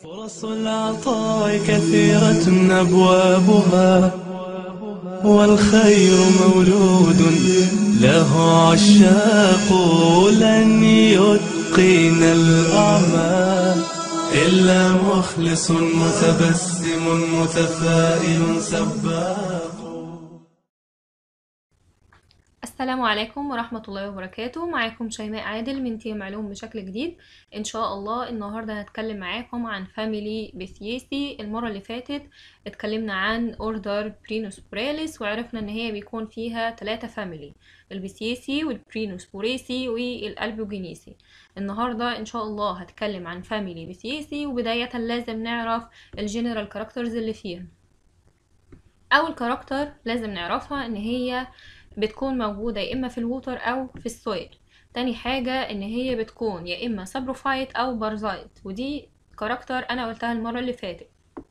فرص العطاء كثيرة أبوابها والخير مولود له عشاق لن يتقن الأعمال إلا مخلص متبسم متفائل سباق السلام عليكم ورحمة الله وبركاته معاكم شيماء عادل من تيم علوم بشكل جديد ان شاء الله النهاردة هتكلم معاكم عن فاميلي بيثيسي المرة اللي فاتت اتكلمنا عن اوردر برينوسبوراليس وعرفنا ان هي بيكون فيها ثلاثة فاميلي البيثيسي والبرينوسبوريسي والالبوجينيسي النهاردة ان شاء الله هتكلم عن فاميلي بيثيسي وبداية لازم نعرف الجنرال كاركترز اللي فيها اول كاركتر لازم نعرفها ان هي بتكون موجودة يا إما في الووتر أو في السويل تاني حاجة إن هي بتكون يا إما سابروفايت أو بارزايت ودي كاركتر أنا قلتها المرة اللي فاتت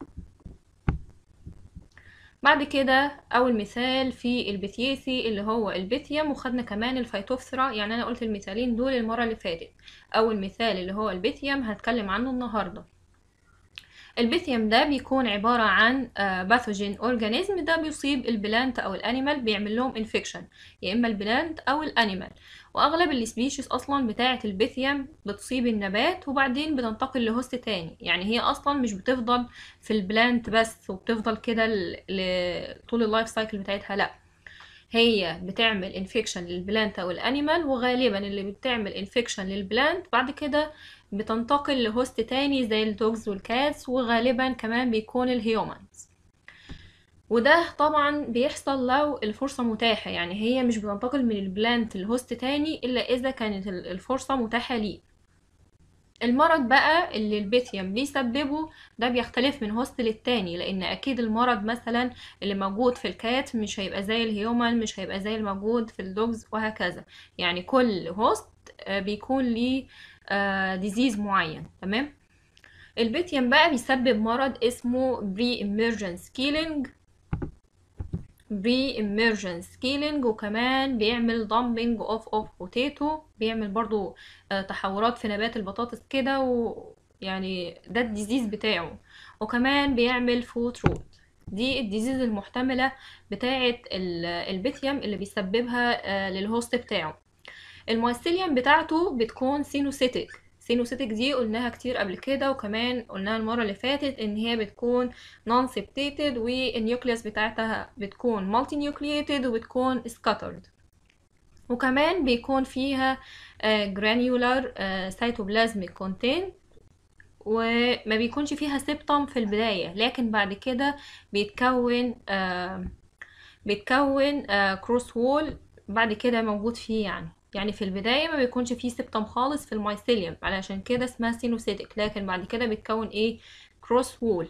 بعد كده أول مثال في البثيسي اللي هو البثيوم وخدنا كمان الفيتوفثرا يعني أنا قلت المثالين دول المرة اللي فاتت أول مثال اللي هو البثيوم هتكلم عنه النهاردة البيثيوم ده بيكون عبارة عن باثوجين اورجانيزم ده بيصيب البلانت او الانيمال بيعمل لهم انفكشن يا اما البلانت او الانيمال واغلب السبيشيز اصلا بتاعة البيثيوم بتصيب النبات وبعدين بتنتقل لهوست تاني يعني هي اصلا مش بتفضل في البلانت بس وبتفضل كده طول اللايف سايكل بتاعتها لا هي بتعمل انفكشن للبلانت او الانيمال وغالبا اللي بتعمل انفكشن للبلانت بعد كده بتنتقل لهوست تاني زي الدوجز والكاتس وغالبا كمان بيكون الهيومنز وده طبعا بيحصل لو الفرصة متاحة يعني هي مش بتنتقل من البلانت لهوست تاني إلا إذا كانت الفرصة متاحة ليه المرض بقى اللي البيثيوم بيسببه ده بيختلف من هوست للتاني لان اكيد المرض مثلا اللي موجود في الكات مش هيبقى زي الهيومن مش هيبقى زي الموجود في الدوجز وهكذا يعني كل هوست بيكون ليه ديزيز معين تمام البيثيوم بقى بيسبب مرض اسمه بري emergence كيلينج بري emergence كيلينج وكمان بيعمل dumping اوف اوف بوتيتو بيعمل برضو تحورات في نبات البطاطس كده ويعني ده الديزيز بتاعه وكمان بيعمل فوت روت دي الديزيز المحتملة بتاعة البيثيوم اللي بيسببها للهوست بتاعه المايسيليوم بتاعته بتكون سينوسيتك سينوسيتك دي قلناها كتير قبل كده وكمان قلناها المرة اللي فاتت ان هي بتكون نون سيبتيتد والنيوكليوس بتاعتها بتكون مالتي نيوكلييتد وبتكون سكاترد وكمان بيكون فيها جرانيولار سيتوبلازميك كونتنت وما بيكونش فيها سيبتم في البداية لكن بعد كده بيتكون آه بيتكون آه كروس وول بعد كده موجود فيه يعني يعني في البداية ما بيكونش فيه سبتم خالص في المايسيليوم علشان كده اسمها سينوسيتك لكن بعد كده بيتكون ايه كروس وول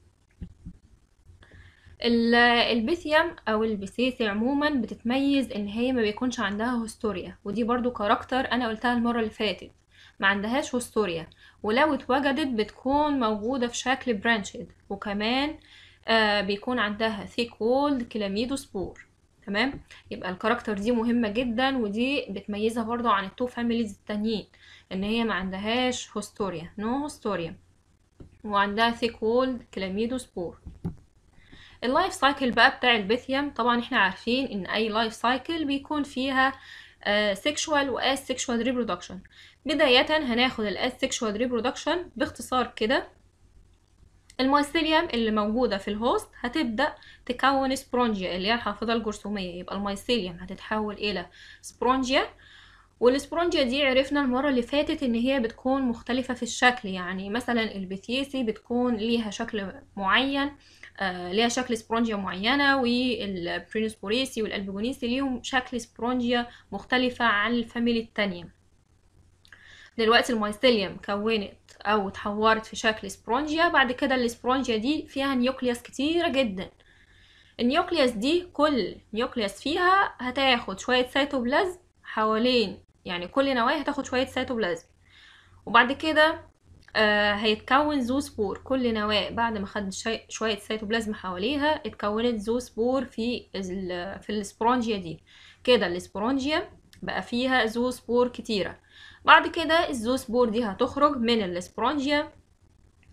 البيثيوم او البسيسي عموما بتتميز ان هي ما بيكونش عندها هستوريا ودي برضو كاركتر انا قلتها المرة اللي فاتت ما عندهاش هستوريا ولو اتوجدت بتكون موجودة في شكل برانشد وكمان آه بيكون عندها ثيك وولد كلاميدوسبور تمام يبقى الكاركتر دي مهمة جدا ودي بتميزها برضو عن التو فاميليز التانيين ان هي ما عندهاش هستوريا نو هستوريا وعندها ثيك وولد كلاميدوسبور اللايف سايكل بقى بتاع البيثيوم طبعا احنا عارفين ان اي لايف سايكل بيكون فيها سيكشوال واس سيكشوال ريبرودكشن بداية هناخد الاس سيكشوال ريبرودكشن باختصار كده المايسيليوم اللي موجودة في الهوست هتبدأ تكون سبرونجيا اللي هي الحافظة الجرثومية يبقى المايسيليوم هتتحول إلى سبرونجيا والسبرونجيا دي عرفنا المرة اللي فاتت إن هي بتكون مختلفة في الشكل يعني مثلا البثيسي بتكون ليها شكل معين آه ليها شكل سبرونجيا معينة والبرينوسبوريسي والألبوجونيسي ليهم شكل سبرونجيا مختلفة عن الفاميلي التانية دلوقتي المايسيليوم كونت او اتحورت في شكل سبرونجيا بعد كده السبرونجيا دي فيها نيوكليوس كتيرة جدا النيوكليوس دي كل نيوكليوس فيها هتاخد شوية سيتوبلازم حوالين يعني كل نواة هتاخد شوية سيتوبلازم وبعد كده آه هيتكون زوسبور كل نواة بعد ما خد شوية سيتوبلازم حواليها اتكونت زوسبور في في السبرونجيا دي كده السبرونجيا بقى فيها زوسبور كتيرة بعد كده الزوسبور دي هتخرج من السبرونجيا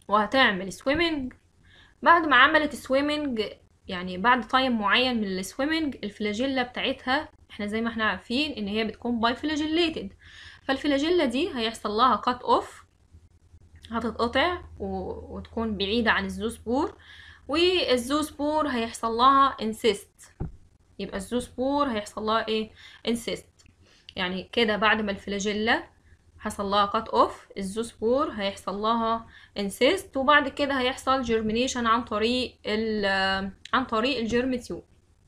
وهتعمل سويمنج بعد ما عملت سويمنج يعني بعد تايم معين من السويمنج الفلاجيلا بتاعتها احنا زي ما احنا عارفين ان هي بتكون باي فلاجيليتد فالفلاجيلا دي هيحصل لها كات اوف هتتقطع و... وتكون بعيدة عن الزوسبور والزوسبور هيحصل لها انسيست يبقى الزوسبور هيحصل لها ايه انسيست يعني كده بعد ما الفلاجيلا حصل لها كات اوف الزوسبور هيحصل لها انسيست وبعد كده هيحصل جيرمينيشن عن طريق ال عن طريق الجيرم تيوب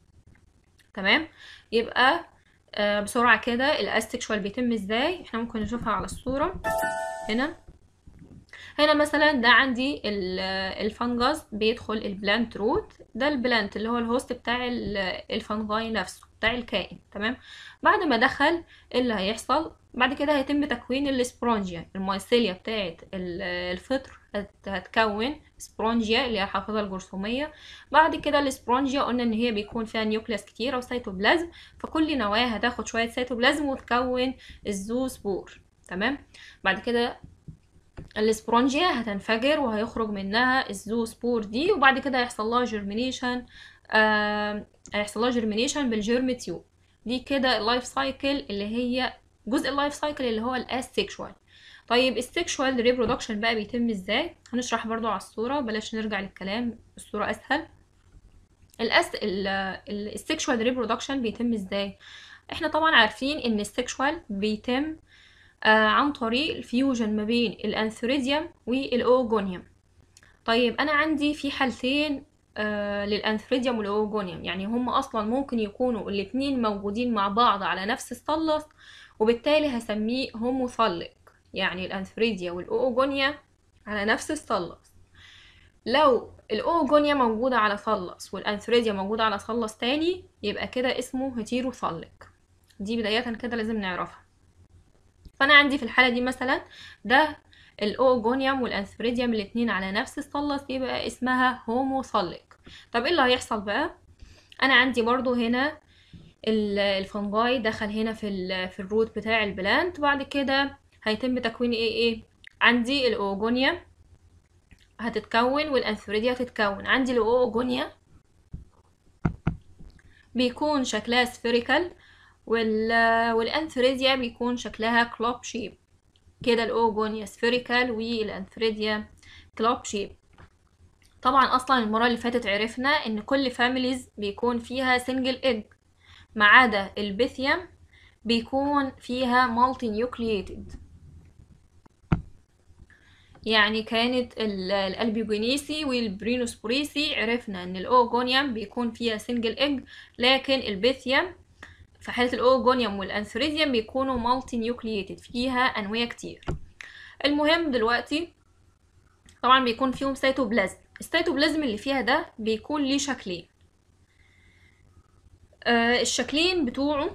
تمام يبقى آه بسرعة كده الاستكشوال بيتم ازاي احنا ممكن نشوفها على الصورة هنا هنا مثلا ده عندي الفنجس بيدخل البلانت روت ده البلانت اللي هو الهوست بتاع الفنجاي نفسه بتاع الكائن تمام بعد ما دخل اللي هيحصل بعد كده هيتم تكوين السبرونجيا المايسيليا بتاعت الفطر هتكون سبرونجيا اللي هي الحافظة الجرثومية بعد كده السبرونجيا قلنا ان هي بيكون فيها نيوكليس كتير وسيتوبلازم فكل نواة هتاخد شوية سيتوبلازم وتكون الزوسبور تمام بعد كده السبرونجيا هتنفجر وهيخرج منها الزوسبور دي وبعد كده هيحصل لها جيرمينيشن آه هيحصل لها جيرمينيشن بالجيرم تيوب دي كده اللايف سايكل اللي هي جزء اللايف سايكل اللي هو الاسexual طيب السكشوال ريبرودكشن بقى بيتم ازاي هنشرح برضو على الصورة بلاش نرجع للكلام الصورة اسهل الأس... السكشوال ريبرودكشن بيتم ازاي احنا طبعا عارفين ان السكشوال بيتم آه عن طريق الفيوجن ما بين الانثوريديوم والاوجونيوم طيب انا عندي في حالتين آه للانثوريديوم والاوجونيوم يعني هم اصلا ممكن يكونوا الاتنين موجودين مع بعض على نفس الثلث وبالتالي هسميه هوموثلق يعني الانثوريديا والاوجونيا على نفس الثلث لو الاوجونيا موجودة على ثلث والانثوريديا موجودة على ثلث تاني يبقى كده اسمه هيتيروثلق دي بداية كده لازم نعرفها فانا عندي في الحالة دي مثلا ده الاوجونيوم والانثوريديوم الاتنين على نفس الثلث يبقى اسمها هوموثلق طب ايه اللي هيحصل بقى انا عندي برضو هنا الفنجاي دخل هنا في في الروت بتاع البلانت بعد كده هيتم تكوين ايه ايه عندي الاوجونيا هتتكون والانثوريديا هتتكون عندي الاوجونيا بيكون شكلها سفيريكال وال والانثوريديا بيكون شكلها كلوب شيب كده الاوجونيا سفيريكال والانثوريديا كلوب شيب طبعا اصلا المره اللي فاتت عرفنا ان كل فاميليز بيكون فيها سنجل ايج ما عدا البيثيوم بيكون فيها مالتي نيوكلييتد يعني كانت الالبيوجينيسي والبرينوسبوريسي عرفنا ان الاوجونيوم بيكون فيها سنجل ايج لكن البيثيوم في حالة الاوجونيوم والانثوريديوم بيكونوا مالتي نيوكلييتد فيها انواع كتير المهم دلوقتي طبعا بيكون فيهم سيتوبلازم السيتوبلازم اللي فيها ده بيكون ليه شكلين آه الشكلين بتوعه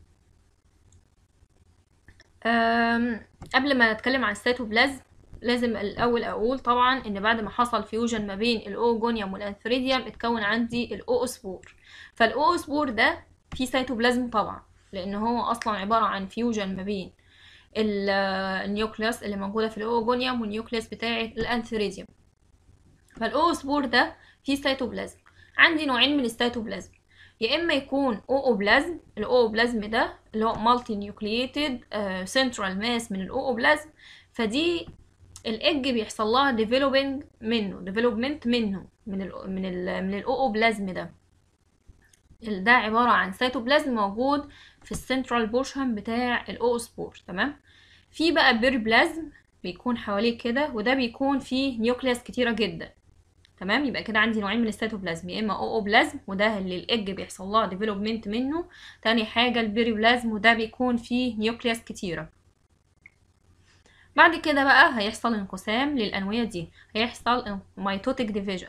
قبل ما نتكلم عن السيتوبلازم لازم الاول اقول طبعا ان بعد ما حصل فيوجن ما بين الاوجونيوم والانثريديوم اتكون عندي الاوسبور فالاوسبور ده فيه سيتوبلازم طبعا لان هو اصلا عباره عن فيوجن ما بين النيوكليوس اللي موجوده في الاوجونيوم والنيوكليوس بتاعه الانثريديوم فالاوسبور ده فيه سيتوبلازم عندي نوعين من السيتوبلازم يا اما يكون اووبلازم الاووبلازم ده اللي هو مالتي نيوكلييتد سنترال ماس من الاووبلازم فدي الايج بيحصل لها ديفلوبينج منه ديفلوبمنت منه من ال من ال من الاووبلازم ده ده عباره عن سيتوبلازم موجود في السنترال بورشن بتاع الاوسبور تمام في بقى بيربلازم بيكون حواليه كده وده بيكون فيه نيوكليوس كتيره جدا تمام يبقى كده عندي نوعين من السيتوبلازم يا اما اووبلازم وده اللي الايج بيحصل لها ديفلوبمنت منه تاني حاجه البيريبلازم وده بيكون فيه نيوكليوس كتيره بعد كده بقى هيحصل انقسام للانويه دي هيحصل ميتوتيك ديفيجن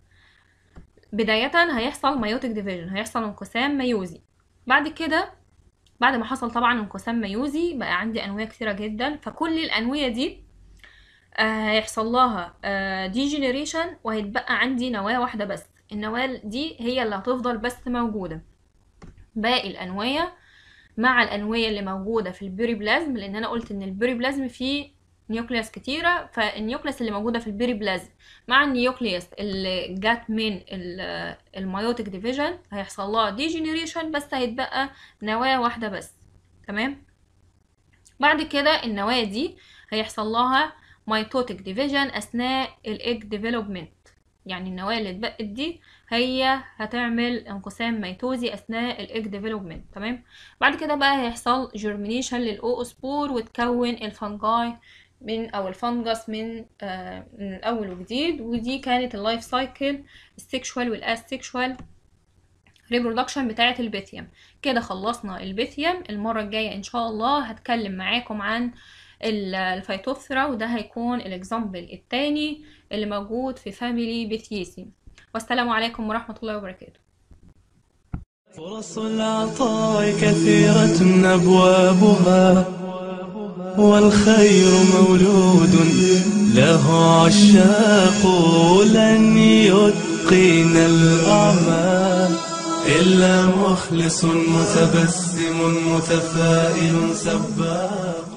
بدايه هيحصل ميوتيك ديفيجن هيحصل انقسام ميوزي بعد كده بعد ما حصل طبعا انقسام ميوزي بقى عندي انويه كتيره جدا فكل الانويه دي هيحصل لها ديجنريشن وهيتبقى عندي نواة واحدة بس النواة دي هي اللي هتفضل بس موجودة باقي الأنواية مع الأنوية اللي موجودة في البيريبلازم لأن أنا قلت إن البيريبلازم فيه نيوكليوس كتيرة فالنيوكليوس اللي موجودة في البيريبلازم مع النيوكليوس اللي جات من ال- الميوتيك ديفيجن هيحصل لها ديجنريشن بس هيتبقى نواة واحدة بس تمام بعد كده النواة دي هيحصل لها ميتوتيك ديفيجن أثناء الإيج ديفلوبمنت يعني النواة اللي اتبقت دي هي هتعمل انقسام ميتوزي أثناء الإيج ديفلوبمنت تمام بعد كده بقى هيحصل جيرمينيشن للأوسبور وتكون الفنجاي من أو الفنجس من آه من الأول وجديد ودي كانت اللايف سايكل السيكشوال والأسيكشوال ريبرودكشن بتاعة البيثيوم كده خلصنا البيثيوم المرة الجاية إن شاء الله هتكلم معاكم عن ال- الفيتوثرا وده هيكون الإكزامبل التاني اللي موجود في فاميلي بيثيسي والسلام عليكم ورحمة الله وبركاته فرص العطاء كثيرة أبوابها والخير مولود له عشاق لن يتقن الأعمال إلا مخلص متبسم متفائل سباق